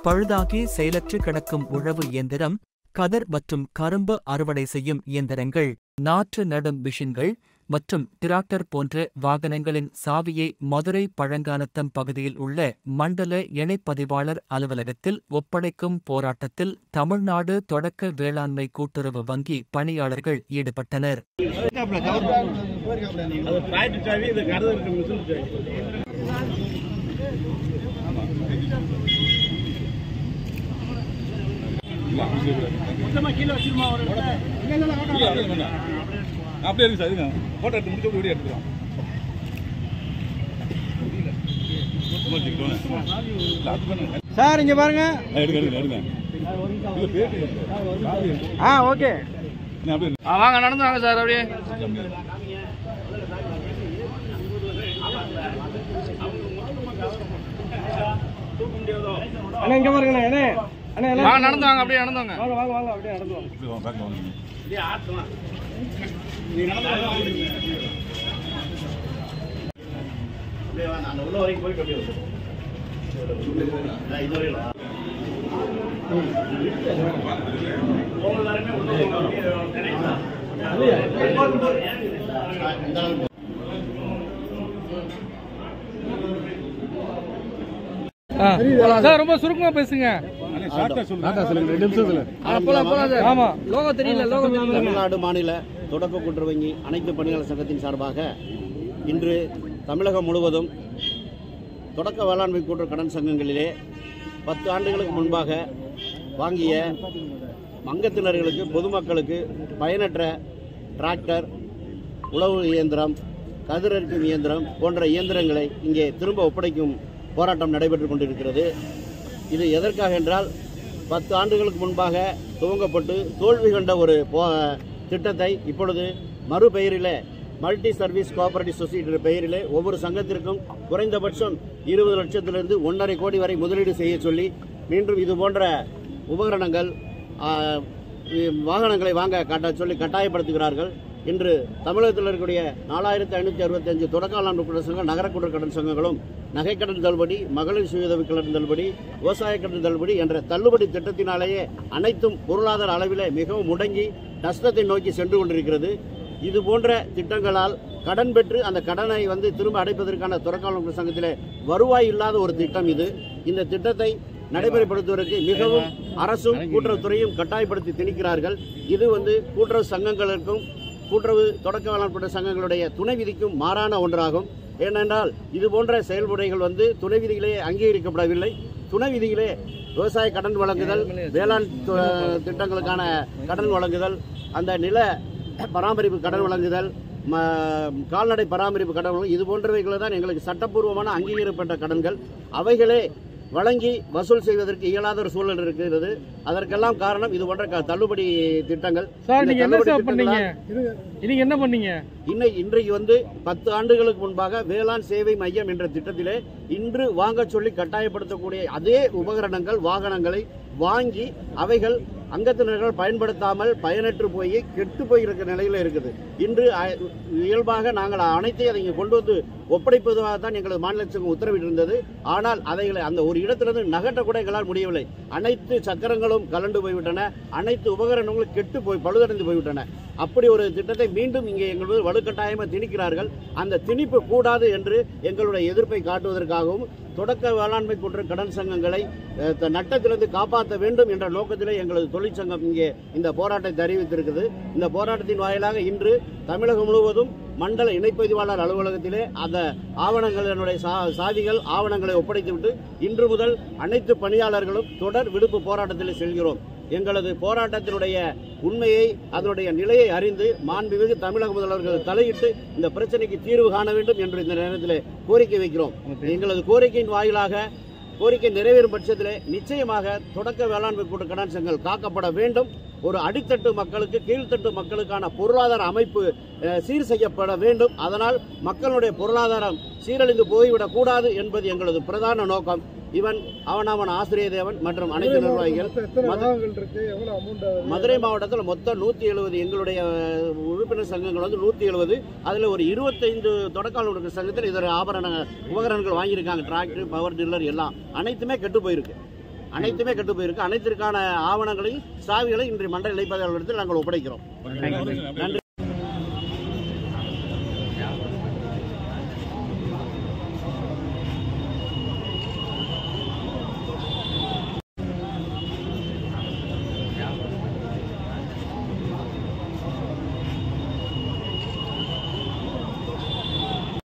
பழுதாகி செயலற்று கிடக்கும் உழவு இயந்திரம் கதர் மற்றும் கரும்பு அறுவடை செய்யும் இயந்திரங்கள் நாற்று நடும் மிஷின்கள் மற்றும் டிராக்டர் போன்ற வாகனங்களின் சாவியை மதுரை பழங்கானத்தம் பகுதியில் உள்ள மண்டல இணைப்பதிவாளர் அலுவலகத்தில் ஒப்படைக்கும் போராட்டத்தில் தமிழ்நாடு தொடக்க வேளாண்மை கூட்டுறவு வங்கி பணியாளர்கள் ஈடுபட்டனர் அது டிராக்டர் சாவி இது கருது இருக்கு மிஷின் சாவி மொத்தமா கீழே வச்சிருமா ஒரு அப்படியே இருக்கு சார் இருங்க போட்டோ எடுத்து முடிச்சு வீடியோ எடுத்துக்கிறோம் சும்மா வச்சுக்கிட்டோம். இல்ல, அது பண்ணுங்க. சார் இங்க பாருங்க ஆ, எடுங்க எடுங்க எடுங்க இல்ல, பேட்டி எடுங்க. ஆ ஓகே நீ அப்படியே இருங்க. வாங்க நடந்து வாங்க சார் அப்படியே அண்ணா இங்க பாருங்க அண்ணே அண்ணே வாங்க நடந்து வாங்க அப்படியே நடந்து வாங்க வாங்க வாங்க வாங்க அப்படியே நடந்து வாங்க இப்படி வாங்க, பேக்ல வாங்க. சார் ரொம்ப சுருக்கமா பேசுங்க அண்ணே, ஷார்ட்டா சொல்லுங்க. போலாம் போலாம் சார் ஆமா லோகோ தெரியல லோகோ தெரியல தமிழ்நாடு மாநில தொடக்க கூட்டுறவு வங்கி அனைத்து பணியாளர் சங்கத்தின் சார்பாக இன்று தமிழகம் முழுவதும் தொடக்க வேளாண்மை கூட்டுறவு கடன் சங்கங்களிலே பத்து ஆண்டுகளுக்கு முன்பாக வாங்கிய அங்கத்தினர்களுக்கு பொதுமக்களுக்கு பயனற்ற டிராக்டர் உழவு இயந்திரம் கதிரறுக்கும் இயந்திரம் போன்ற இயந்திரங்களை இங்கே திரும்ப ஒப்படைக்கும் போராட்டம் நடைபெற்று கொண்டிருக்கிறது இது எதற்காக என்றால் பத்து ஆண்டுகளுக்கு முன்பாக துவங்கப்பட்டு தோல்வி கண்ட ஒரு போ- திட்டத்தை இப்பொழுது மறுபெயரிலே மல்டி சர்வீஸ் கோஆபரேட்டிவ் சொசைட்டி பெயரிலே ஒவ்வொரு சங்கத்திற்கும் குறைந்தபட்சம் இருபது லட்சத்திலிருந்து ஒன்றரை கோடி வரை முதலீடு செய்ய சொல்லி மீண்டும் இது போன்ற உபகரணங்கள் ஆ, இ- வாகனங்களை வாங்க கட்ட சொல்லி கட்டாயப்படுத்துகிறார்கள் இன்று தமிழகத்தில் இருக்கக்கூடிய நாலாயிரத்தி ஐநூற்றி அறுபத்தஞ்சு தொடக்க வேளாண் கூட்டுறவு சங்கம் நகர கூட்டுறவு கடன் சங்கங்களும் நகைக்கடன் தள்ளுபடி மகளிர் சுயதவி கடன் தள்ளுபடி விவசாய கடன் தள்ளுபடி என்ற தள்ளுபடி திட்டத்தினாலேயே அனைத்தும் பொருளாதார அளவிலே மிகவும் முடங்கி நஷ்டத்தை நோக்கி சென்று கொண்டிருக்கிறது இது போன்ற திட்டங்களால் கடன் பெற்று அந்த கடனை வந்து திரும்ப அடைப்பதற்கான தொடக்க சங்கத்திலே வருவாய் இல்லாத ஒரு திட்டம் இது இந்த திட்டத்தை நடைமுறைப்படுத்துவதற்கு மிகவும் அரசும் கூட்டுறவுத்துறையும் கட்டாயப்படுத்தி திணிக்கிறார்கள் இது வந்து கூட்டுறவு சங்கங்களுக்கும் கூட்டுறவு தொடக்க வேளாண் கூட்டுறவு சங்கங்களுடைய துணை விதிக்கும் மாறான ஒன்றாகும் ஏனென்றால் இது போன்ற செயல்முறைகள் வந்து துணை விதிகளே அங்கீகரிக்கப்படவில்லை துணை விதிகளே விவசாய கடன் வழங்குதல் வேளாண் து- திட்டங்களுக்கான கடன் வழங்குதல் அந்த நில பராமரிப்பு கடன் வழங்குதல் ம- கால்நடை பராமரிப்பு கடன் வழங்கு- இது போன்றவைகளை தான் எங்களுக்கு சட்டப்பூர்வமான அங்கீகரிக்கப்பட்ட கடன்கள் அவைகளே வழங்கி வசூல் செய்வதற்கு இயலாத ஒரு சூழல் இருக்கிறது அதற்கெல்லாம் காரணம் இது போன்ற க- தள்ளுபடி திட்டங்கள் சார் இந்த நீங்க என்ன தள்ளுபடி சார் பண்ணீங்க திட்டங்களால் நீங்க என்ன பண்ணீங்க இன்னை இன்றைக்கு வந்து பத்து ஆண்டுகளுக்கு முன்பாக வேளாண் சேவை மையம் என்ற திட்டத்திலே இன்று வாங்க சொல்லி கட்டாயப்படுத்தக்கூடிய அதே உபகரணங்கள் வாகனங்களை வாங்கி அவைகள் அங்கத்தினர்கள் பயன்படுத்தாமல் பயனற்று போய் கெட்டு போயிருக்கிற நிலையில இருக்குது இன்று அ- இயல்பாக நாங்கள் அனைத்தையும் அதை இங்கே கொண்டு வந்து ஒப்படைப்பதாக தான் எங்களது மாநில சங்கம் உத்தரவிட்டிருந்தது ஆனால் அதைகளை அந்த ஒரு இடத்திலிருந்து நகட்ட கூட எங்களால் முடியவில்லை அனைத்து சக்கரங்களும் கலண்டு போய்விட்டன அனைத்து உபகரணங்களும் கெட்டு போய் பழுதடைந்து போய்விட்டன அப்படி ஒரு திட்டத்தை மீண்டும் இங்கே எங்கள் வலுக்கட்டாயமாக திணிக்கிறார்கள் அந்த திணிப்பு கூடாது என்று எங்களுடைய எதிர்ப்பை காட்டுவதற்காகவும் தொடக்க வேளாண்மை குற்ற கடன் சங்கங்களை அஹ், த- நட்டத்திலிருந்து காப்பாற்ற வேண்டும் என்ற நோக்கத்திலே எங்களது தொழிற்சங்கம் இங்கே இந்த போராட்டத்தை அறிவித்திருக்குது இந்த போராட்டத்தின் வாயிலாக இன்று தமிழகம் முழுவதும் மண்டல இணைப்பதிவாளர் அலுவலகத்திலே அந்த ஆவணங்களினுடைய சா- சாவிகள் ஆவணங்களை ஒப்படைத்துவிட்டு இன்று முதல் அனைத்து பணியாளர்களும் தொடர் விடுப்பு போராட்டத்தில் செல்கிறோம் எங்களது போராட்டத்தினுடைய உண்மையை அதனுடைய நிலையை அறிந்து மாண்புமிகு தமிழக முதல்வர்கள் தலையிட்டு இந்த பிரச்சனைக்கு தீர்வு காண வேண்டும் என்று இந்த நேரத்தில் கோரிக்கை வைக்கிறோம் எங்களது கோரிக்கையின் வாயிலாக கோரிக்கை நிறைவேறும் பட்சத்திலே நிச்சயமாக தொடக்க வேளாண்மை கூட்டு கடன் சங்கங்கள் காக்கப்பட வேண்டும் ஒரு அடித்தட்டு மக்களுக்கு கீழ்த்தட்டு மக்களுக்கான பொருளாதார அமைப்பு அஹ், சீர் செய்யப்பட வேண்டும் அதனால் மக்களுடைய பொருளாதாரம் சீரழிந்து போய்விடக் கூடாது என்பது எங்களது பிரதான நோக்கம் இவன் அவனாவன் ஆசிரிய தேவன் மற்றும் அனைத்து நிர்வாகிகள் மது- மதுரை மாவட்டத்தில் மொத்தம் நூற்றி எழுபது எங்களுடைய அஹ், உறுப்பினர் சங்கங்கள் வந்து நூற்றி எழுபது அதில் ஒரு இருபத்தைந்து தொடக்கால் உறுப்பினர் சங்கத்தில் இதர ஆபரண உபகரணங்கள் வாங்கியிருக்காங்க டிராக்டர் பவர் டில்லர் எல்லாம் அனைத்துமே கெட்டு போயிருக்கு அனைத்துமே கெட்டு போயிருக்கு அனைத்திற்கான ஆவணங்களையும் சாவிகளையும் இன்று மண்டல இலைப்பதிவாளர்களிடத்தில் நாங்கள் ஒப்படைக்கிறோம் நன்றி